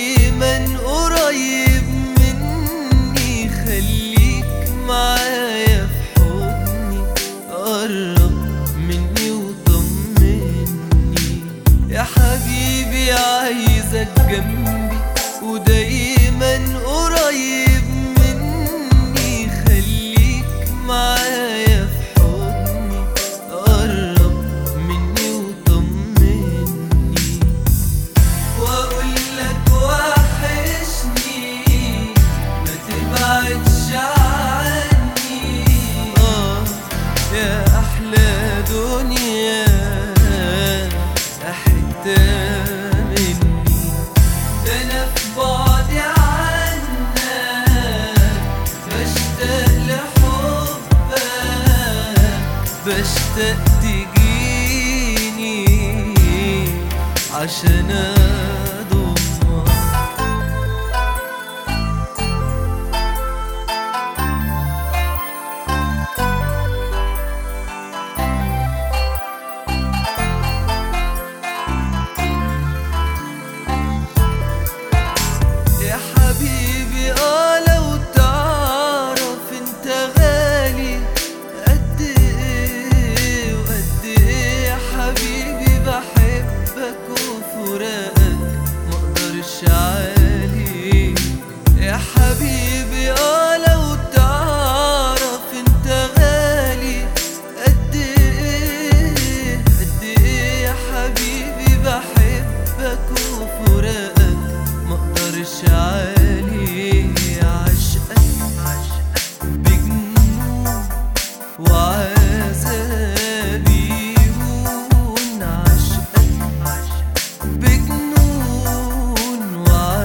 ودايما قريب مني خليك معايا في حضني قرب مني وطمني يا حبيبي عايزك جنبي ودايما قريب مني خليك معايا في حضني قرب مني وطمني واقول لك وحشني ما تبعدش عني اه يا احلى دنيا حته مني ده انا في بعدي عنك بشتاق لحبك بشتاق تجيني عشان اضمك يا حبيبي اه لو تعرف انت غالي قد ايه وقد ايه يا حبيبي بحبك وفراقك مقدرش عالي يا حبيبي اه لو تعرف انت غالي قد ايه قد ايه يا حبيبي بحبك وفراقك مقدرش عالي عشقك بجنون وعذابي يهون عشقك بجنون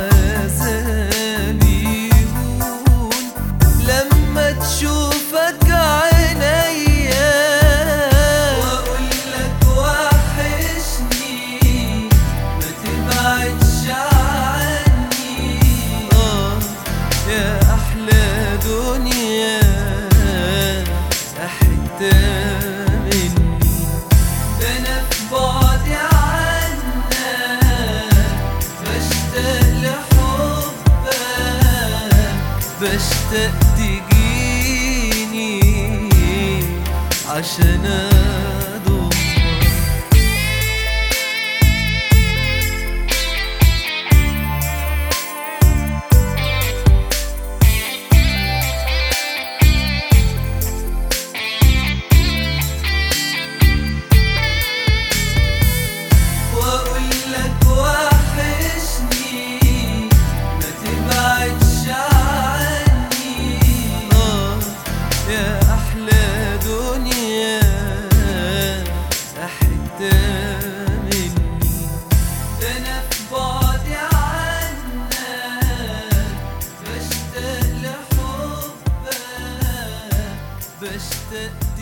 وعذابي يهون لما تشوفك عينيا واقول لك وحشني ما تبعدش عني اه يا احلى دنيا حته مني ده انا في بعدي عنك بشتاق لحبك بشتاق تجيني عشان اضمك واقول لك وحشني ما تبعدش عني اه يا احلى دنيا حته مني ده انا في بعدي عنك بشتاق لحبك بشتاق